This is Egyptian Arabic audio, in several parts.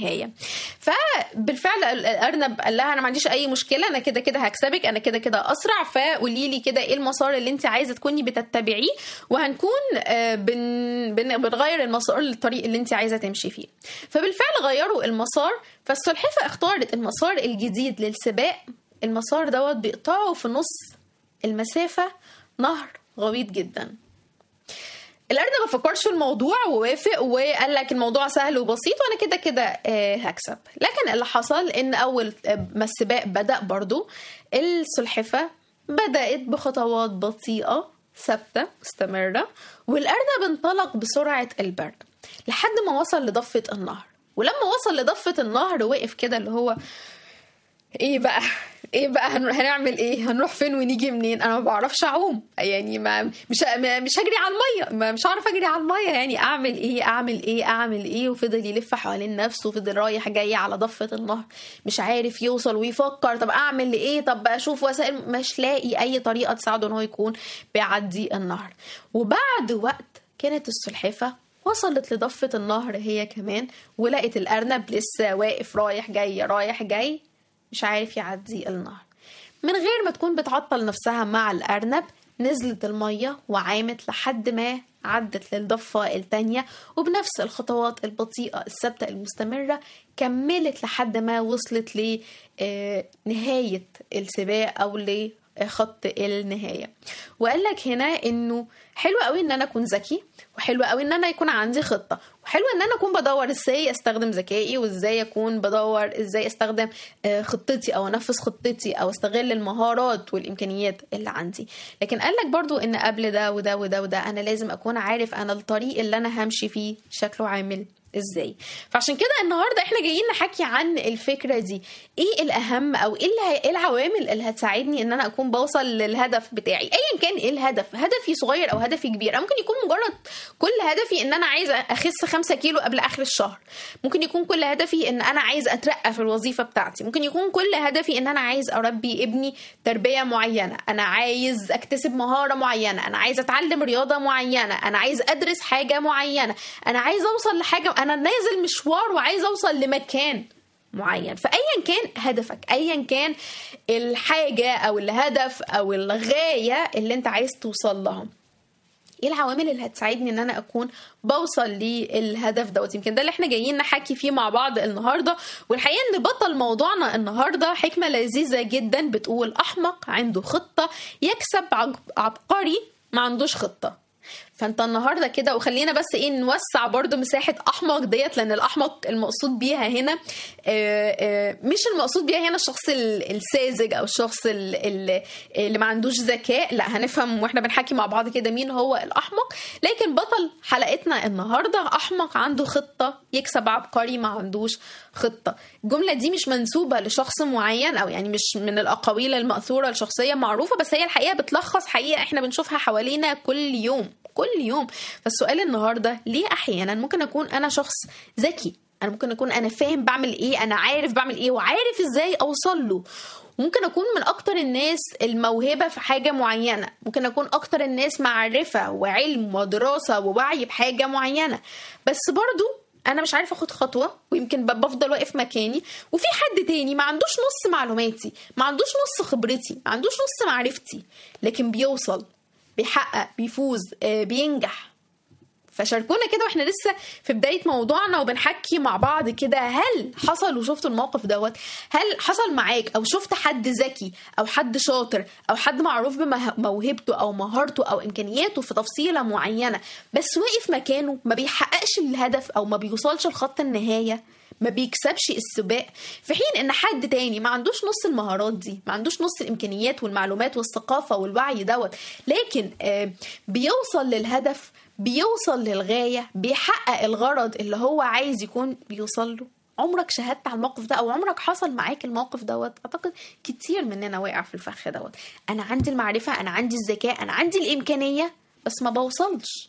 النهايه فبالفعل الارنب قال لها انا ما عنديش اي مشكله انا كده كده هكسبك انا كده كده اسرع فقولي لي كده ايه المسار اللي انت عايزه تكوني بتتبعيه وهنكون آه، بن... بن... بنغير المسار للطريق اللي انت عايزه تمشي فيه فبالفعل غيروا المسار فالسلحفه اختارت المسار الجديد للسباق المسار دوت بيقطعه في نص المسافه نهر غويط جدا الارنب ما فكرش في الموضوع ووافق وقال لك الموضوع سهل وبسيط وانا كده كده آه، هكسب لكن اللي حصل ان اول ما السباق بدا برضو السلحفه بدات بخطوات بطيئه ثابته مستمره والارنب انطلق بسرعه البرق لحد ما وصل لضفه النهر ولما وصل لضفه النهر وقف كده اللي هو ايه بقى ايه بقى هن- هنعمل ايه هنروح فين ونيجي منين انا ما بعرفش اعوم يعني ما مش ما مش هجري على الميه ما مش هعرف اجري على الميه يعني اعمل ايه اعمل ايه اعمل ايه وفضل يلف حوالين نفسه وفضل رايح جاي على ضفه النهر مش عارف يوصل ويفكر طب اعمل ايه طب اشوف وسائل مش لاقي اي طريقه تساعده ان هو يكون بيعدي النهر وبعد وقت كانت السلحفه وصلت لضفة النهر هي كمان ولقت الأرنب لسه واقف رايح جاي رايح جاي مش عارف يعدي النهر من غير ما تكون بتعطل نفسها مع الأرنب نزلت المية وعامت لحد ما عدت للضفة التانية وبنفس الخطوات البطيئة الثابتة المستمرة كملت لحد ما وصلت لنهاية السباق أو لخط النهاية وقال لك هنا إنه حلو قوي إن أنا أكون ذكي وحلو قوي إن أنا يكون عندي خطة وحلو إن أنا أكون بدور إزاي أستخدم ذكائي وإزاي أكون بدور إزاي أستخدم آه، خطتي أو أنفذ خطتي أو أستغل المهارات والإمكانيات اللي عندي لكن قال لك برضو إن قبل ده وده وده وده أنا لازم أكون عارف أنا الطريق اللي أنا همشي فيه شكله عامل ازاي فعشان كده النهارده احنا جايين نحكي عن الفكره دي ايه الاهم او ايه اللي ايه العوامل اللي هتساعدني ان انا اكون بوصل للهدف بتاعي ايا كان ايه الهدف هدفي صغير او هدفي كبير أو ممكن يكون مجرد كل هدفي ان انا عايزه اخس خمسة كيلو قبل اخر الشهر ممكن يكون كل هدفي ان انا عايز اترقى في الوظيفه بتاعتي ممكن يكون كل هدفي ان انا عايز اربي ابني تربيه معينه انا عايز اكتسب مهاره معينه انا عايز اتعلم رياضه معينه انا عايز ادرس حاجه معينه انا عايز اوصل لحاجه انا نازل مشوار وعايز اوصل لمكان معين فايا كان هدفك ايا كان الحاجه او الهدف او الغايه اللي انت عايز توصل لها ايه العوامل اللي هتساعدني ان انا اكون بوصل للهدف دوت يمكن ده اللي احنا جايين نحكي فيه مع بعض النهارده والحقيقه ان بطل موضوعنا النهارده حكمه لذيذه جدا بتقول احمق عنده خطه يكسب عج- عبقري ما عندوش خطه فانت النهارده كده وخلينا بس ايه نوسع برضو مساحه احمق ديت لان الاحمق المقصود بيها هنا آه، آه، مش المقصود بيها هنا الشخص ال- الساذج او الشخص ال- ال- اللي ما عندوش ذكاء لا هنفهم واحنا بنحكي مع بعض كده مين هو الاحمق لكن بطل حلقتنا النهارده احمق عنده خطه يكسب عبقري ما عندوش خطه الجمله دي مش منسوبه لشخص معين او يعني مش من الاقاويل الماثوره لشخصيه معروفه بس هي الحقيقه بتلخص حقيقه احنا بنشوفها حوالينا كل يوم كل يوم فالسؤال النهارده ليه احيانا ممكن اكون انا شخص ذكي انا ممكن اكون انا فاهم بعمل ايه انا عارف بعمل ايه وعارف ازاي اوصل له ممكن اكون من اكتر الناس الموهبه في حاجه معينه ممكن اكون اكتر الناس معرفه وعلم ودراسه ووعي بحاجه معينه بس برضو انا مش عارفه اخد خطوه ويمكن ب- بفضل واقف مكاني وفي حد تاني ما عندوش نص معلوماتي ما عندوش نص خبرتي ما عندوش نص معرفتي لكن بيوصل بيحقق بيفوز آه، بينجح فشاركونا كده واحنا لسه في بداية موضوعنا وبنحكي مع بعض كده هل حصل وشفتوا الموقف دوت هل حصل معاك او شفت حد ذكي او حد شاطر او حد معروف بموهبته او مهارته او امكانياته في تفصيلة معينة بس واقف مكانه ما بيحققش الهدف او ما بيوصلش لخط النهاية ما بيكسبش السباق في حين ان حد تاني ما عندوش نص المهارات دي ما عندوش نص الامكانيات والمعلومات والثقافه والوعي دوت لكن آه بيوصل للهدف بيوصل للغايه بيحقق الغرض اللي هو عايز يكون بيوصل له عمرك شاهدت على الموقف ده او عمرك حصل معاك الموقف دوت اعتقد كتير مننا واقع في الفخ دوت انا عندي المعرفه انا عندي الذكاء انا عندي الامكانيه بس ما بوصلش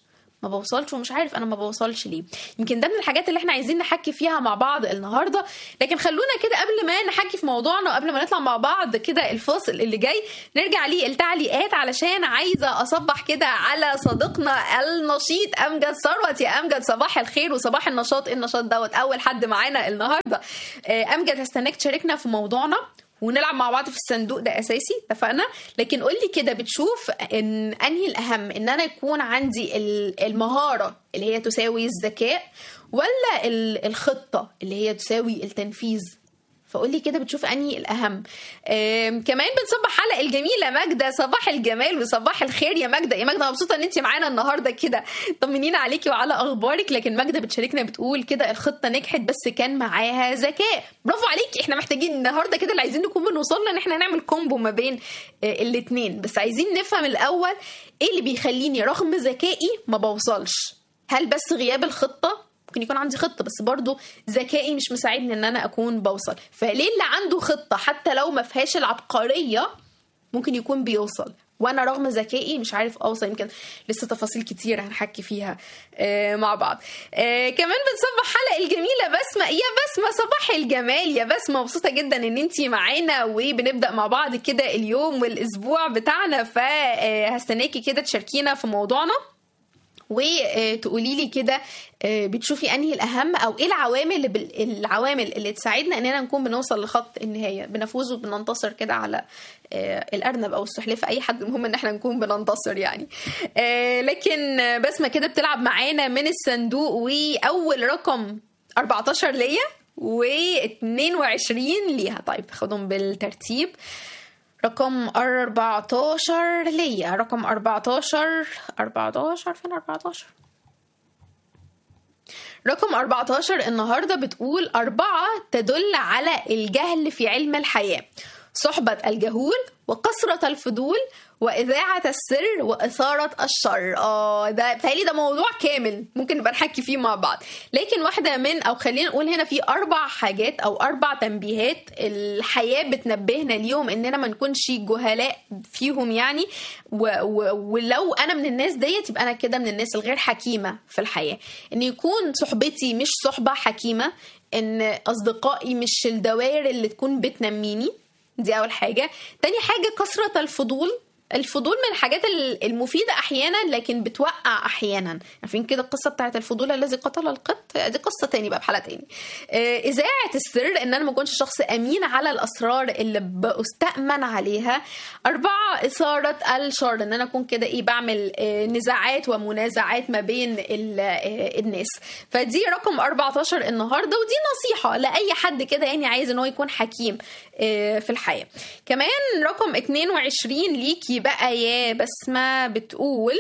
ما بوصلش ومش عارف انا ما بوصلش ليه يمكن ده من الحاجات اللي احنا عايزين نحكي فيها مع بعض النهارده لكن خلونا كده قبل ما نحكي في موضوعنا وقبل ما نطلع مع بعض كده الفاصل اللي جاي نرجع للتعليقات علشان عايزه اصبح كده على صديقنا النشيط امجد ثروت يا امجد صباح الخير وصباح النشاط النشاط دوت اول حد معانا النهارده امجد هستناك تشاركنا في موضوعنا ونلعب مع بعض في الصندوق ده اساسي اتفقنا لكن قول لي كده بتشوف ان انهي الاهم ان انا يكون عندي المهاره اللي هي تساوي الذكاء ولا الخطه اللي هي تساوي التنفيذ فقول لي كده بتشوف انهي الاهم كمان بنصبح حلقه الجميله ماجده صباح الجمال وصباح الخير يا ماجده يا ماجده مبسوطه ان انت معانا النهارده كده طمنينا عليكي وعلى اخبارك لكن ماجده بتشاركنا بتقول كده الخطه نجحت بس كان معاها ذكاء برافو عليكي احنا محتاجين النهارده كده اللي عايزين نكون بنوصل ان احنا نعمل كومبو ما بين الاثنين بس عايزين نفهم الاول ايه اللي بيخليني رغم ذكائي ما بوصلش هل بس غياب الخطه ممكن يكون عندي خطه بس برضو ذكائي مش مساعدني ان انا اكون بوصل فليه اللي عنده خطه حتى لو ما فيهاش العبقريه ممكن يكون بيوصل وانا رغم ذكائي مش عارف اوصل يمكن لسه تفاصيل كتير هنحكي فيها آه مع بعض آه كمان بنصبح حلقه الجميله بسمه يا بسمه صباح الجمال يا بسمه مبسوطه جدا ان انت معانا وبنبدا مع بعض كده اليوم والاسبوع بتاعنا فهستناكي كده تشاركينا في موضوعنا وتقولي لي كده بتشوفي انهي الاهم او ايه العوامل اللي بال... العوامل اللي تساعدنا اننا نكون بنوصل لخط النهايه بنفوز وبننتصر كده على الارنب او السحلفه اي حد المهم ان احنا نكون بننتصر يعني لكن بسمه كده بتلعب معانا من الصندوق واول رقم 14 ليا و22 ليها طيب خدهم بالترتيب رقم 14 ليا رقم 14 14 فين 14 رقم 14 النهاردة بتقول أربعة تدل على الجهل في علم الحياة صحبة الجهول وكثرة الفضول وإذاعة السر وإثارة الشر آه ده بتهيألي ده موضوع كامل ممكن نبقى نحكي فيه مع بعض لكن واحدة من أو خلينا نقول هنا في أربع حاجات أو أربع تنبيهات الحياة بتنبهنا اليوم إننا ما نكونش جهلاء فيهم يعني و و ولو أنا من الناس ديت يبقى أنا كده من الناس الغير حكيمة في الحياة إن يكون صحبتي مش صحبة حكيمة إن أصدقائي مش الدوائر اللي تكون بتنميني دي اول حاجه تاني حاجه كثره الفضول الفضول من الحاجات المفيدة أحيانا لكن بتوقع أحيانا عارفين كده القصة بتاعت الفضول الذي قتل القط دي قصة تاني بقى بحلقة تاني إذاعة السر إن أنا ما أكونش شخص أمين على الأسرار اللي بستأمن عليها أربعة إثارة الشر إن أنا أكون كده إيه بعمل نزاعات ومنازعات ما بين الناس فدي رقم 14 النهاردة ودي نصيحة لأي حد كده يعني عايز إن هو يكون حكيم في الحياة كمان رقم 22 ليكي بقى يا بسمة بتقول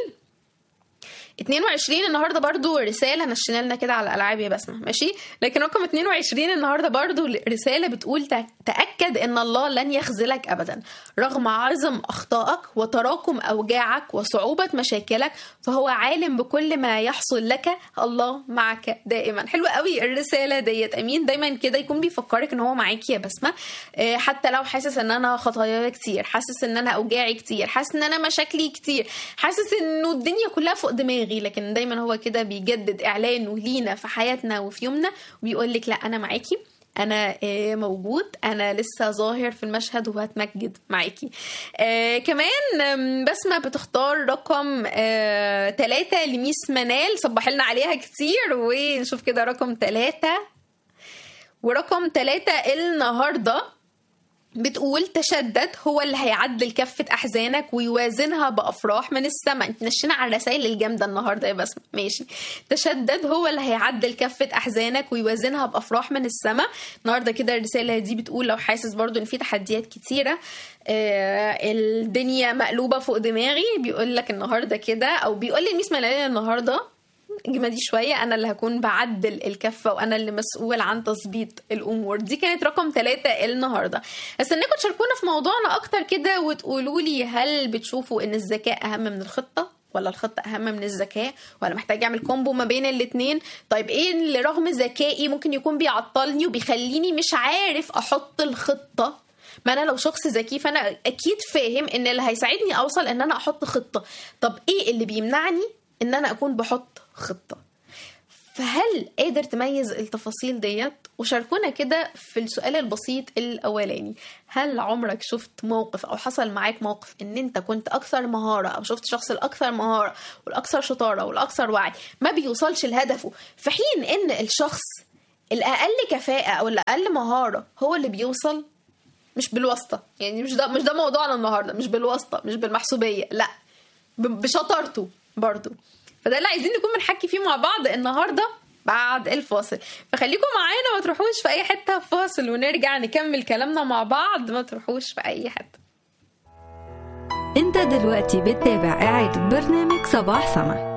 22 النهارده برضو رساله نشينا لنا كده على الالعاب يا بسمه ماشي لكن رقم 22 النهارده برضو رساله بتقول تاكد ان الله لن يخذلك ابدا رغم عظم اخطائك وتراكم اوجاعك وصعوبه مشاكلك فهو عالم بكل ما يحصل لك الله معك دائما حلوه قوي الرساله ديت امين دايما كده يكون بيفكرك ان هو معاكي يا بسمه حتى لو حاسس ان انا خطاياي كتير حاسس ان انا اوجاعي كتير حاسس ان انا مشاكلي كتير حاسس انه الدنيا كلها فوق دماغي دماغي لكن دايما هو كده بيجدد اعلانه لينا في حياتنا وفي يومنا وبيقول لك لا انا معاكي انا موجود انا لسه ظاهر في المشهد وهتمجد معاكي آه كمان بسمة بتختار رقم آه تلاتة لميس منال صبح لنا عليها كتير ونشوف كده رقم تلاتة ورقم تلاتة النهارده بتقول تشدد هو اللي هيعدل كفة أحزانك ويوازنها بأفراح من السماء انت نشينا على الرسائل الجامدة النهاردة يا بسمة ماشي تشدد هو اللي هيعدل كفة أحزانك ويوازنها بأفراح من السماء النهاردة كده الرسالة دي بتقول لو حاسس برضو إن في تحديات كتيرة آه الدنيا مقلوبة فوق دماغي بيقول لك النهاردة كده أو بيقول لي ميس ملالي النهاردة اجمدي شويه انا اللي هكون بعدل الكفه وانا اللي مسؤول عن تظبيط الامور دي كانت رقم ثلاثة النهارده استناكم تشاركونا في موضوعنا اكتر كده وتقولوا لي هل بتشوفوا ان الذكاء اهم من الخطه ولا الخطة أهم من الذكاء ولا محتاج أعمل كومبو ما بين الاتنين طيب إيه اللي رغم ذكائي ممكن يكون بيعطلني وبيخليني مش عارف أحط الخطة ما انا لو شخص ذكي فانا اكيد فاهم ان اللي هيساعدني اوصل ان انا احط خطه طب ايه اللي بيمنعني ان انا اكون بحط خطه فهل قادر تميز التفاصيل ديت وشاركونا كده في السؤال البسيط الاولاني هل عمرك شفت موقف او حصل معاك موقف ان انت كنت اكثر مهاره او شفت شخص الاكثر مهاره والاكثر شطاره والاكثر وعي ما بيوصلش لهدفه في حين ان الشخص الاقل كفاءه او الاقل مهاره هو اللي بيوصل مش بالواسطه يعني مش ده مش ده موضوعنا النهارده مش بالواسطه مش بالمحسوبيه لا بشطارته برضو فده اللي عايزين نكون بنحكي فيه مع بعض النهارده بعد الفاصل فخليكم معانا ما تروحوش في اي حته فاصل ونرجع نكمل كلامنا مع بعض ما تروحوش في اي حته انت دلوقتي بتتابع إعادة برنامج صباح سما